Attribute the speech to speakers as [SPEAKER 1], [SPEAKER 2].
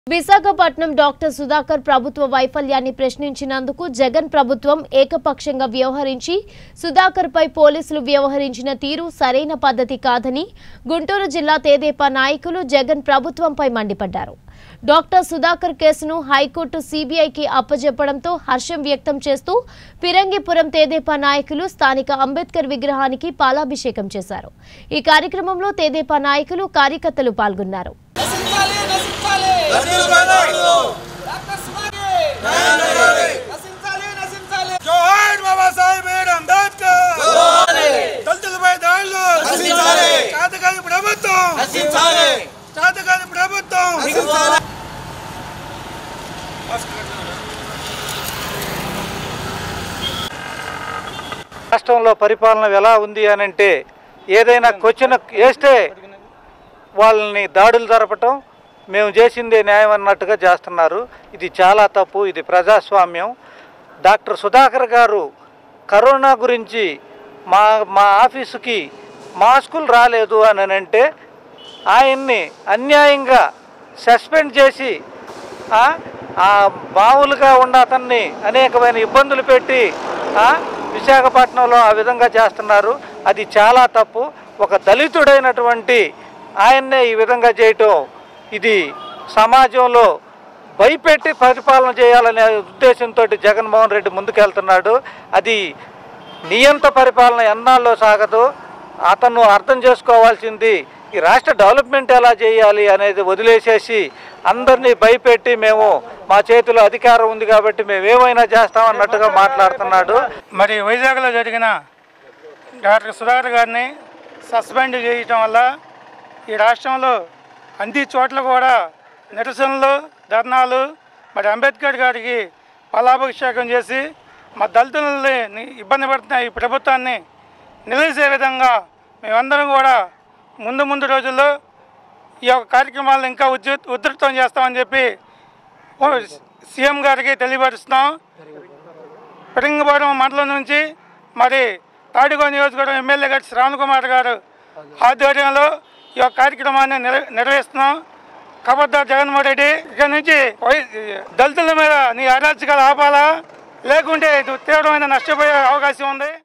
[SPEAKER 1] Visakhapatnam doctor Sudhakar ప్రభుత్వ వైఫల్యాన్ని ప్రశ్నించినందుకు జగన్ ప్రభుత్వం ఏకపక్షంగా వ్యవహరించి సుధాకర్ పై పోలీసులు వ్యవహరించిన తీరు సరైన పద్ధతి కాదని గుంటూరు జిల్లా తేదేపా నాయకులు జగన్ ప్రభుత్వంపై మండిపడ్డారు డాక్టర్ సుధాకర్ కేసును హైకోర్టు సీబీఐకి అప్పజెప్పడంతో హర్షం వ్యక్తం చేస్తూ పిరంగిపురం తేదేపా నాయకులు స్థానిక అంబేద్కర్ విగ్రహానికి పాలాభిషేకం చేశారు ఈ కార్యక్రమంలో తేదేపా నాయకులు కార్యకర్తలు పాల్గొన్నారు
[SPEAKER 2] నశించాలి నశించాలి డాక్టర్ సుధాకర్ నశించాలి నశించాలి
[SPEAKER 3] జోహార్ బాబాసాహెబ్ అంబేద్కర్ దళితులపై దాడులు చేతకాని ప్రభుత్వం చేతకాని ప్రభుత్వం
[SPEAKER 4] రాష్ట్రంలో పరిపాలన ఎలా ఉంది అని అంటే ఏదైనా క్వశ్చన్ వేస్తే వాళ్ళని దాడులు జరపటం మేము చేసిందే న్యాయం అన్నట్టుగా చేస్తున్నారు ఇది చాలా తప్పు ఇది ప్రజాస్వామ్యం డాక్టర్ సుధాకర్ గారు కరోనా గురించి మా మా ఆఫీసుకి మాస్కులు రాలేదు అని అంటే ఆయన్ని అన్యాయంగా సస్పెండ్ చేసి ఆ, ఆ మామూలుగా ఉన్న అతన్ని అనేకమైన ఇబ్బందులు పెట్టి ఆ, విశాఖపట్నంలో ఆ విధంగా చేస్తున్నారు అది చాలా తప్పు ఒక దళితుడైనటువంటి ఆయన్నే ఈ విధంగా చేయటం ఇది సమాజంలో భయపెట్టి పరిపాలన చేయాలనే ఉద్దేశంతో జగన్మోహన్ రెడ్డి ముందుకెళ్తున్నాడు అది నియంత పరిపాలన ఎన్నాళ్ళలో సాగదు అతను అర్థం చేసుకోవాల్సింది ఈ రాష్ట్ర డెవలప్మెంట్ ఎలా చేయాలి అనేది వదిలేసేసి అందరినీ భయపెట్టి మేము మా చేతిలో అధికారం ఉంది కాబట్టి మేము ఏమైనా చేస్తామన్నట్టుగా మాట్లాడుతున్నాడు
[SPEAKER 3] మరి వైజాగ్లో జరిగిన డాక్టర్ సుధాకర్ గారిని సస్పెండ్ చేయటం వల్ల ఈ రాష్ట్రంలో అన్ని చోట్ల కూడా నిరసనలు ధర్నాలు మరి అంబేద్కర్ గారికి ఫలాభిషేకం చేసి మా దళితులని ఇబ్బంది పడుతున్న ఈ ప్రభుత్వాన్ని నిలిసే విధంగా మేమందరం కూడా ముందు ముందు రోజుల్లో ఈ యొక్క కార్యక్రమాలను ఇంకా ఉధృ ఉధృతం చేస్తామని చెప్పి ఓ సీఎం గారికి తెలియపరుస్తున్నాం పెరింగపురం మండలం నుంచి మరి తాడిగో నియోజకవర్గం ఎమ్మెల్యే గారు శ్రావణ్ కుమార్ గారు ఆధ్వర్యంలో ఈ యొక్క కార్యక్రమాన్ని నెర- నిర్వహిస్తున్నాం ఖబర్దార్ జగన్మోహన్ రెడ్డి ఇక్కడ నుంచి వై- దళితుల మీద నీ అరాచకాలు ఆపాలా లేకుంటే ఇది తీవ్రమైన నష్టపోయే అవకాశం ఉంది